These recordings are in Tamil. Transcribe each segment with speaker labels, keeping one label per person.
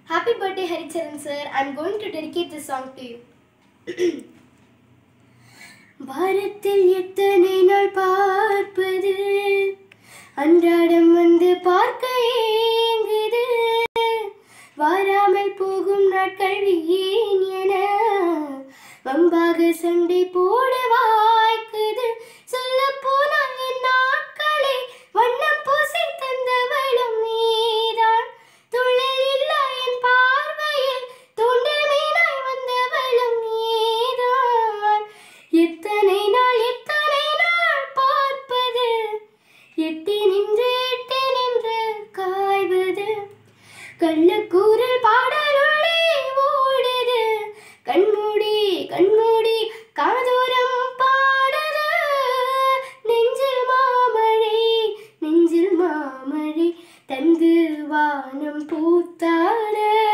Speaker 1: Happy birthday, Haricharan sir. I'm going to dedicate this song to you. பாரத்தில் எத்தனை நாள் பார்ப்பது அன்றாடம் வந்து பார்க்க ஏங்குது வாராமல் போகும் நாட்கள் வீண் என வம்பாக சண்டை போட வாய்க்குது சொல்ல போனால் என் நாட்களே வண்ணம் பூசி தந்தவளும் நீதான் துள்ளல் இல்லா என் பார்வையில் தூண்டில் மீனாய் வந்தவளும் நீதான் எத்தனை நாள் எத்தனை நாள் பார்ப்பது எட்டி நின்று எட்டி நின்று காய்வது கள்ளக்கூறல் பாடலுள்ளே ஓடுது கண்மூடி கண்மூடி காதோரம் பாடுது நெஞ்சில் மாமழை நெஞ்சில் மாமழை தந்து வானம் பூத்தாட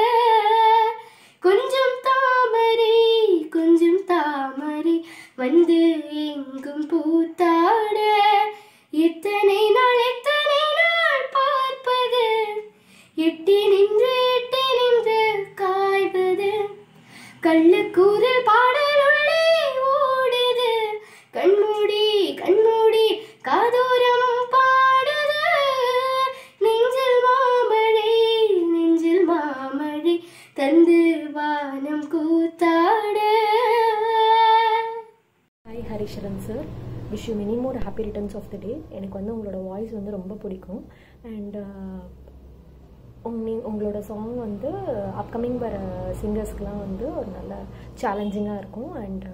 Speaker 1: கொஞ்சம் தாமரை கொஞ்சம் தாமரை வந்து எங்கும் பூத்தாட எத்தனை நாள் எத்தனை நாள் பார்ப்பது எட்டி நின்று எட்டி நின்று காய்வது கள்ளக்கூறல் பாடலுள்ளே ஓடுது கண்மூடி கண்மூடி காதோரம் பாடுது நெஞ்சில் மாமழை நெஞ்சில் மாமழை தந்து வானம் கூத்தாட
Speaker 2: hi Haricharan sir wish you many more happy returns of the day எனக்கு வந்து உங்களோட வாய்ஸ் வந்து ரொம்ப பிடிக்கும் அண்ட் நீ உங்களோட சாங் வந்து அப்கமிங் வர சிங்கர்ஸ்க்கெலாம் வந்து ஒரு நல்ல சேலஞ்சிங்காக இருக்கும் அண்ட்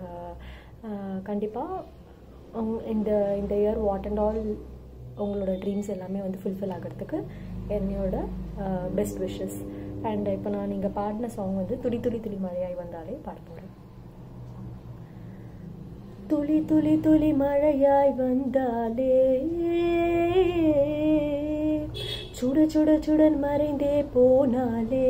Speaker 2: கண்டிப்பாக இந்த இந்த இயர் வாட் அண்ட் ஆல் உங்களோட ட்ரீம்ஸ் எல்லாமே வந்து ஃபுல்ஃபில் ஆகிறதுக்கு என்னையோட பெஸ்ட் விஷஸ் அண்ட் இப்போ நான் நீங்கள் பாடின சாங் வந்து துளி துளி துளி மழையாய் வந்தாலே பாட போகிறேன் துளி துளி துளி மழையாய் வந்தாலே சுட சுட சுடன் மறைந்தே போனாலே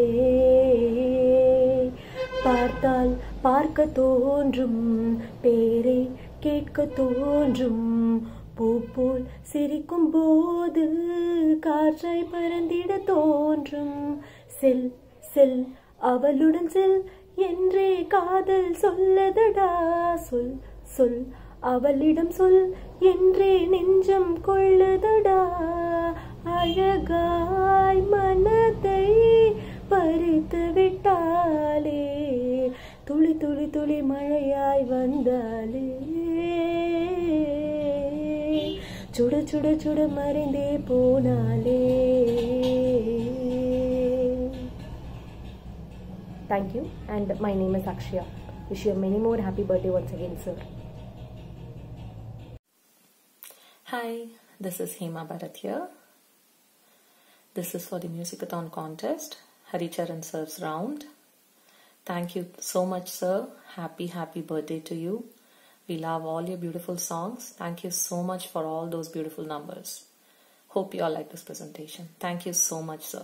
Speaker 2: பார்த்தால் பார்க்க தோன்றும் பேரை கேட்க தோன்றும் பூ போல் சிரிக்கும் போது காற்றாய் பறந்திட தோன்றும் செல் செல் அவளுடன் செல் என்றே காதல் சொல்லதடா சொல் சொல் அவளிடம் சொல் என்றே நெஞ்சம் கொள்ளதடா அழகாய் மனதை பறித்து விட்டாலே துளி துளி துளி மழையாய் வந்தாலே சுட சுட சுட மறைந்தே போனாலே Thank you. And my name is Akshya. Wish you many more happy birthday once again, sir.
Speaker 3: Hi, this is Hema Bharat here. This is for the Musicathon contest, Haricharan Sir's round. Thank you so much, sir. Happy, happy birthday to you. We love all your beautiful songs. Thank you so much for all those beautiful numbers. Hope you all like this presentation. Thank you so much, sir.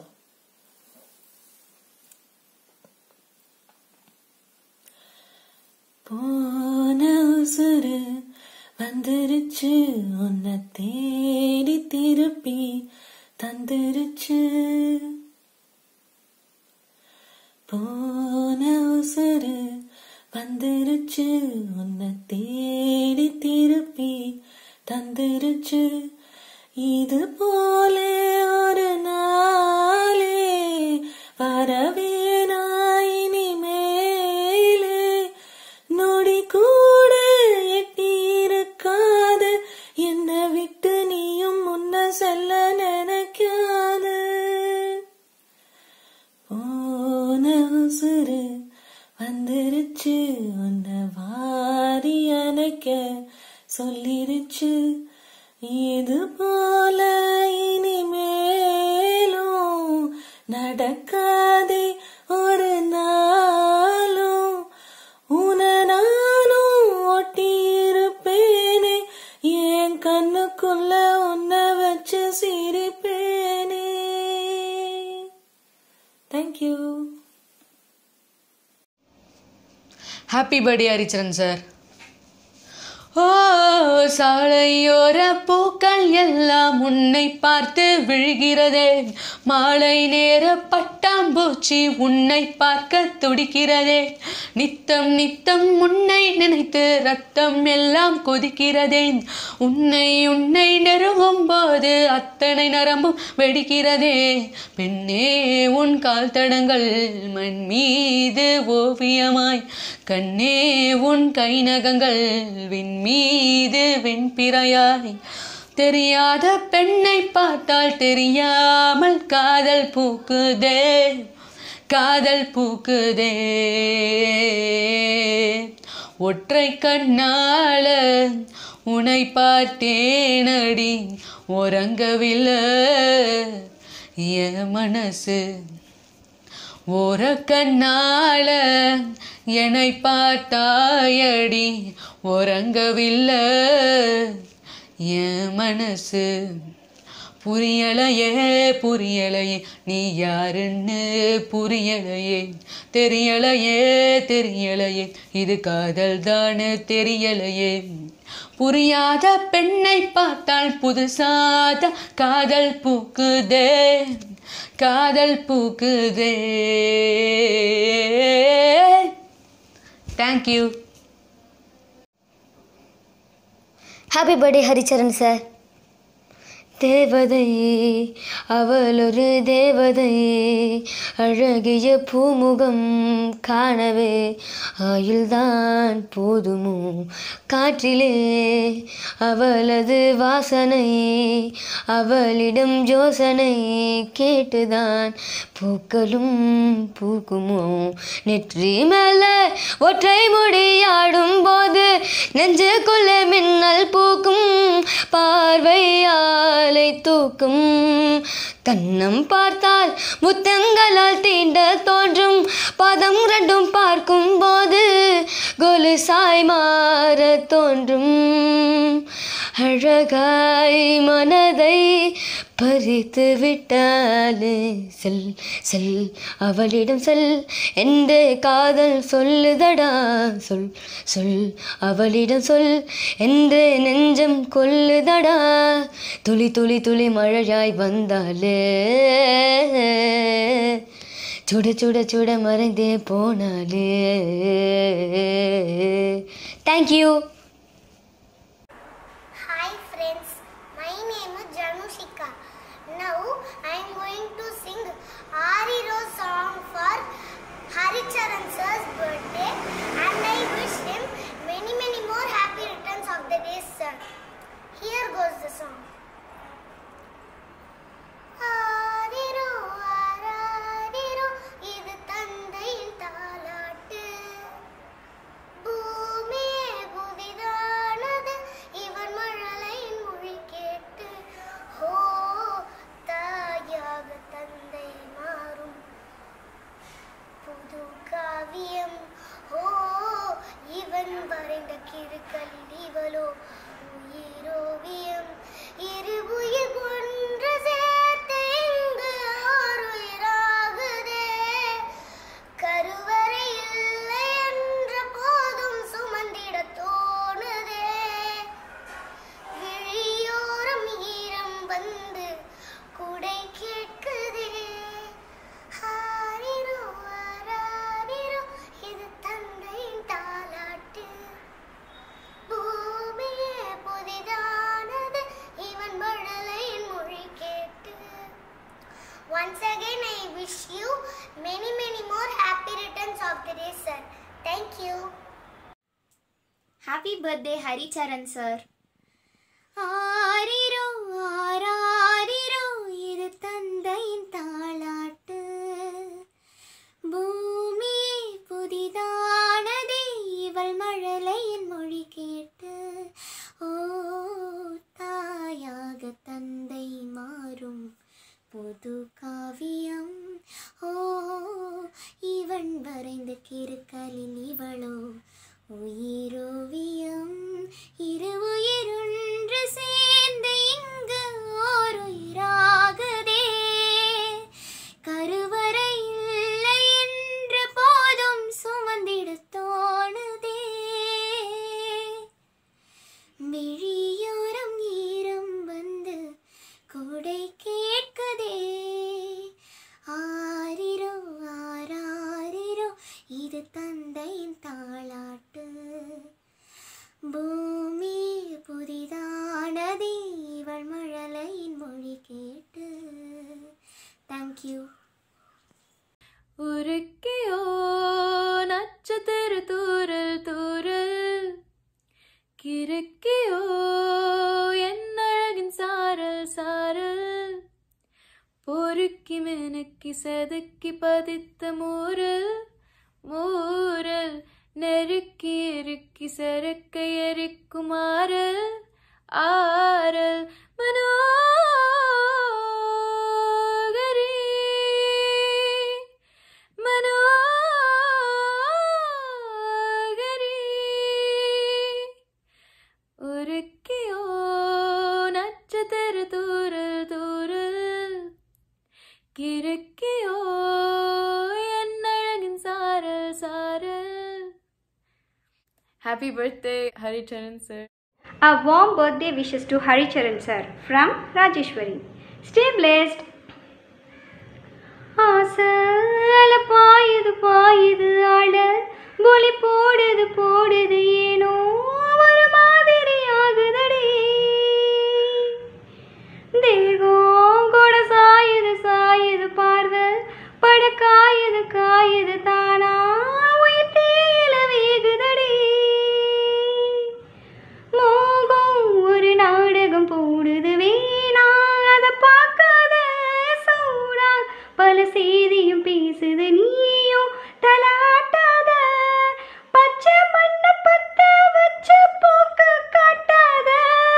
Speaker 3: போன உசுறு வந்துருச்சு உன்னை தேடி திருப்பி தந்துருச்சு போன உசுறு வந்துருச்சு உன்னை தேடி திருப்பி தந்துருச்சு இது போல ஒரு நாளே வரவேனா இனிமேலே நொடி கூட எட்டி இருக்காது என்னை விட்டு நீயும் முன்ன செல்ல நினைக்காது போன உசுறு வந்துருச்சு உன்னை வாரி அணைக்க சொல்லிருச்சு இது போல இனிமேலும் நடக்காதே ஒரு நாளும் உன நானும் ஒட்டி இருப்பேனே என் கண்ணுக்குள்ள உன்னை வச்சு சிரிப்பேனே thank you
Speaker 4: happy birthday Haricharan sir
Speaker 3: ஓ சாலையோர பூக்கள் எல்லாம் உன்னை பார்த்து விழுகிறதே மாலை நேர பட்டாம்பூச்சி உன்னை பார்க்க துடிக்கிறதே நித்தம் நித்தம் உன்னை நினைத்து ரத்தம் எல்லாம் கொதிக்கிறதே உன்னை உன்னை நெருங்கும் போது அத்தனை நரம்பும் வெடிக்கிறதே பெண்ணே உன் கால் தடங்கள் மண் மீது ஓவியமாய் கண்ணே உன் கை நகங்கள் விண் மீது வெண்பிறையாய் தெரியாத பெண்ணை பார்த்தால் தெரியாமல் காதல் பூக்குதே காதல் பூக்குதே ஒற்றை கண்ணால உனை பார்த்தேனடி உறங்கவில்லை என் மனசு ஓர கண்ணால என்னை பார்த்தாயடி உறங்கவில்லை என் மனசு புரியலையே புரியலையே நீ யாருன்னு புரியலையே தெரியலையே தெரியலையே இது காதல் தானே தெரியலையே புரியாத பெண்ணை பார்த்தால் புதுசாத காதல் பூக்குதே காதல் பூக்குதே thank you
Speaker 4: happy birthday Haricharan sir தேவதை அவள் ஒரு தேவதை அழகிய பூமுகம் காணவே ஆயுள்தான் போதுமோ காற்றிலே அவளது வாசனை அவளிடம் யோசனை கேட்டுதான் பூக்களும் பூக்குமோ நெற்றி மேல ஒற்றை முடியாடும் போது நெஞ்சுக்குள்ள மின்னல் பூக்கும் பார்வையாலை தூக்கும் கண்ணம் பார்த்தால் முத்தங்களால் தீண்ட தோன்றும் பதம் ரெண்டும் பார்க்கும் போது கொலுசாய் மாற தோன்றும் அழகாய் மனதை பறித்து விட்டாலே செல் செல் அவளிடம் செல் என்று காதல் சொல்லுதடா சொல் சொல் அவளிடம் சொல் என்று நெஞ்சம் கொல்லுதடா துளி துளி துளி மழையாய் வந்தாலே சுட சுட சுட மறைந்தே போனாலே thank you
Speaker 1: Hi friends, my name is Janushika. Now I am going to sing Ari Rose song for Haricharan sir's birthday and I wish him many many more happy returns of the day sir. Here goes the song. ஆரிரோ ஆராரிரோ இது தந்தையின் தாலாட்டு பூமியே புதிதானது இவன் மழலையின் மொழி கேட்டு ஹோ தாயாக தந்தை மாறும் புது காவியம் ஓ இவன் வரைந்த கிறுக்கலில் இவளோ உயிரோவியம் இரு உயிர் ஒன்று சேர்த்து இங்கு ஓர் உயிராகுதே கருவறை இல்லை என்ற போதும் சுமந்திட தோணுதே விழியோரம் ஈரம் வந்து குடை கேட்குதே ஆரிரோ ஆராரிரோ இது தந்தையின் தாலாட்டு பூமியே புதிதானது இவன் மழலையின் மொழி கேட்டு Once again, I wish you many, many more happy returns of the day, sir. Thank you.
Speaker 5: Happy birthday, Haricharan sir. ஆரிரோ ஆராரிரோ இது தந்தையின் தாளாட்டு பூமியே புதிதானதே இவள் மழலையின் மொழி கேட்டு ஓ தாயாக தந்தை மாறும் புது காவியம் ஓ இவன் வரைந்த கிறுக்கலில் இவளோ உயிரோவியம் இரு உயிர்
Speaker 6: கணக்கி செதுக்கி பதித்த மூரல் மூரல் நெருக்கி இறுக்கி செருக்க எரிக்கும் ஆறல் ஆறல் மனோகரி மனோகரி உருக்கியோ நட்சத்திர தூரல் தூரல் கிறுக்கியோ என் அழகின் சாரல் சாரல் happy birthday Haricharan sir
Speaker 7: A warm birthday wishes to Haricharan sir from Rajeshwari. Stay blessed. ஆசல பாயுது பாயுது ஆட பொலி போடுது போடுது ஏனோ ஒரு மாதிரி ஆகுதடி தேகம் கூட சாயுது சாயுது பார்வை பட காயுது காயுது தானா உயிர் தீயில வேகுதடி மோகம் ஒரு நாடகம் போடுது வேணா அதை பார்க்காத சூடா பல செய்தியும் பேசுது நீயும் தலாட்டாத பச்சை மண்ண பத்த வச்ச போக்க காட்டாத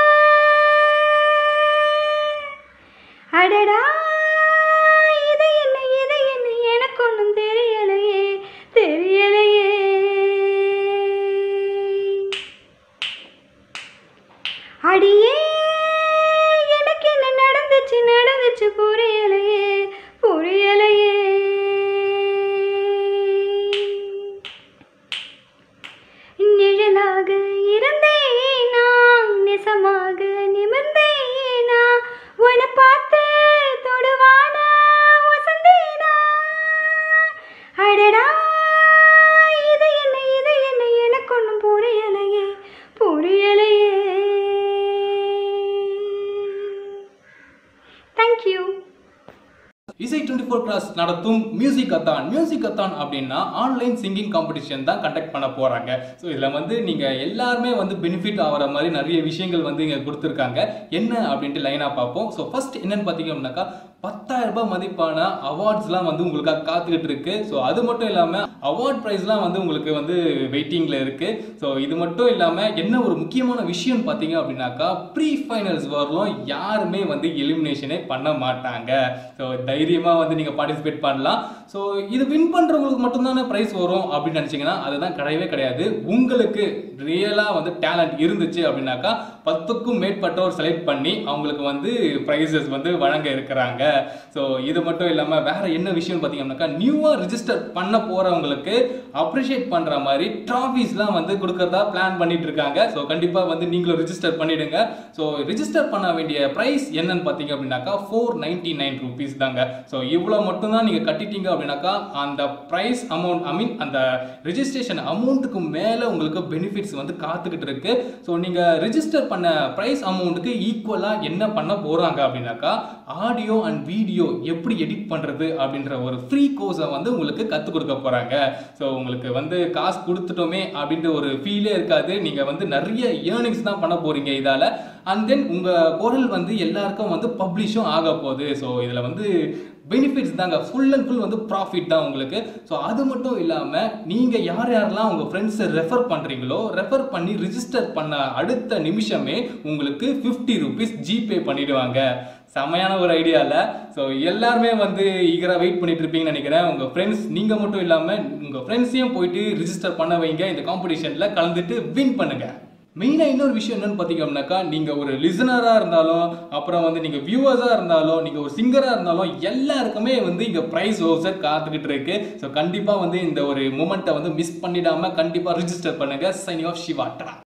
Speaker 7: அடடா இது என்ன இது என்ன எனக்கு ஒன்றும் தெரியலையே தெரியலையே அடியே எனக்கு என்ன நடந்துச்சு நடந்துச்சு புரியலையே புரியலையே நிழலாக இருந்தேனா நெசமாக நிமிர்ந்தேனா உன்னை பார்த்து தொடுவானா வசந்தேனா அடடா இது என்ன இது என்ன எனக்கு ஒன்றும் புரியலையே புரியலையே தேங்க்யூ
Speaker 8: இசை டுவெண்ட்டி ஃபோர் கிளாஸ் நடத்தும் மியூசிக் அத்தான் மியூசிக் அத்தான் அப்படின்னா ஆன்லைன் சிங்கிங் காம்படிஷன் தான் கண்டக்ட் பண்ண போறாங்க ஸோ இதில் வந்து நீங்கள் எல்லாருமே வந்து பெனிஃபிட் ஆகிற மாதிரி நிறைய விஷயங்கள் வந்து இங்கே கொடுத்துருக்காங்க என்ன அப்படின்ட்டு லைனாக பார்ப்போம் ஸோ ஃபர்ஸ்ட் என்னன்னு பார்த்தீங்க அப்படின்னாக்கா பத்தாயிரம் ரூபாய் மதிப்பான அவார்ட்ஸ்லாம் வந்து உங்களுக்காக காத்துக்கிட்டு இருக்கு ஸோ அது மட்டும் இல்லாமல் அவார்ட் ப்ரைஸ்லாம் வந்து உங்களுக்கு வந்து வெயிட்டிங்கில் இருக்கு ஸோ இது மட்டும் இல்லாமல் என்ன ஒரு முக்கியமான விஷயம் பார்த்தீங்க அப்படின்னாக்கா ப்ரீ ஃபைனல்ஸ் வரலும் யாருமே வந்து எலிமினேஷனே பண்ண மாட்டாங்க ஸோ தைரியமாக வந்து நீங்கள் பார்ட்டிசிபேட் பண்ணலாம் ஸோ இது வின் பண்ணுறவங்களுக்கு மட்டும்தானே ப்ரைஸ் வரும் அப்படின்னு நினச்சிங்கன்னா அதுதான் கிடையவே கிடையாது உங்களுக்கு ரியலாக வந்து டேலண்ட் இருந்துச்சு அப்படின்னாக்கா பத்துக்கும் மேற்பட்டோர் செலக்ட் பண்ணி அவங்களுக்கு வந்து ப்ரைஸஸ் வந்து வழங்க இருக்கிறாங்க ஸோ இது மட்டும் இல்லாமல் வேற என்ன விஷயம் பார்த்தீங்கன்னாக்கா நியூவாக ரிஜிஸ்டர் பண்ண போகிறவங்களுக்கு அப்ரிஷியேட் பண்ணுற மாதிரி ட்ராஃபீஸ்லாம் வந்து கொடுக்கறதா பிளான் பண்ணிட்டு இருக்காங்க ஸோ கண்டிப்பாக வந்து நீங்களும் ரிஜிஸ்டர் பண்ணிடுங்க ஸோ ரிஜிஸ்டர் பண்ண வேண்டிய ப்ரைஸ் என்னன்னு பார்த்தீங்க அப்படின்னாக்கா ஃபோர் நைன்டி நைன் ருபீஸ் தாங்க ஸோ இவ்வளோ மட்டும்தான் நீங்கள் கட்டிட்டீங்க அப்படின்னாக்கா அந்த ப்ரைஸ் அமௌண்ட் ஐ மீன் அந்த ரிஜிஸ்ட்ரேஷன் அமௌண்ட்டுக்கு மேலே உங்களுக்கு பெனிஃபிட்ஸ் வந்து காத்துக்கிட்டு இருக்கு ஸோ நீங்கள் ரிஜிஸ்டர் பண்ண ப்ரைஸ் அமௌண்ட்டுக்கு ஈக்குவலாக என்ன பண்ண போகிறாங்க அப்படின்னாக்கா ஆடியோ அண்ட் வீடியோ எப்படி எடிட் பண்ணுறது அப்படின்ற ஒரு ஃப்ரீ கோர்ஸை வந்து உங்களுக்கு கற்றுக் கொடுக்க போகிறாங்க ஸோ உங்களுக்கு வந்து காசு கொடுத்துட்டோமே அப்படின்ற ஒரு ஃபீலே இருக்காது நீங்கள் வந்து நிறைய ஏர்னிங்ஸ் தான் பண்ண போகிறீங்க இதால் அண்ட் தென் உங்கள் குரல் வந்து எல்லாருக்கும் வந்து பப்ளிஷும் ஆக போகுது ஸோ இதில் வந்து பெனிஃபிட்ஸ் தாங்க ஃபுல் அண்ட் ஃபுல் வந்து ப்ராஃபிட் தான் உங்களுக்கு ஸோ அது மட்டும் இல்லாமல் நீங்கள் யார் யாரெல்லாம் உங்கள் ஃப்ரெண்ட்ஸை ரெஃபர் பண்ணுறீங்களோ ரெஃபர் பண்ணி ரிஜிஸ்டர் பண்ண அடுத்த நிமிஷமே உங்களுக்கு ஃபிஃப்டி ருபீஸ் ஜிபே பண்ணிடுவாங்க செமையான ஒரு ஐடியா இல்லை ஸோ எல்லாருமே வந்து ஈகராக வெயிட் பண்ணிட்டு இருப்பீங்கன்னு நினைக்கிறேன் உங்கள் ஃப்ரெண்ட்ஸ் நீங்கள் மட்டும் இல்லாமல் உங்கள் ஃப்ரெண்ட்ஸையும் போயிட்டு ரிஜிஸ்டர் பண்ண வைங்க இந்த காம்படிஷனில் கலந்துட்டு வின் பண்ணுங்கள் மெயினாக இன்னொரு விஷயம் என்னன்னு பார்த்தீங்க அப்படின்னாக்கா நீங்கள் ஒரு லிசனராக இருந்தாலும் அப்புறம் வந்து நீங்கள் வியூவர்ஸாக இருந்தாலும் நீங்கள் ஒரு சிங்கராக இருந்தாலும் எல்லாருக்குமே வந்து இங்கே ப்ரைஸ் ஓசர் காத்துக்கிட்டு இருக்கு ஸோ கண்டிப்பாக வந்து இந்த ஒரு மூமெண்ட்டை வந்து மிஸ் பண்ணிடாமல் கண்டிப்பாக ரிஜிஸ்டர் பண்ணுங்கள் சைனி ஆஃப் சிவா டா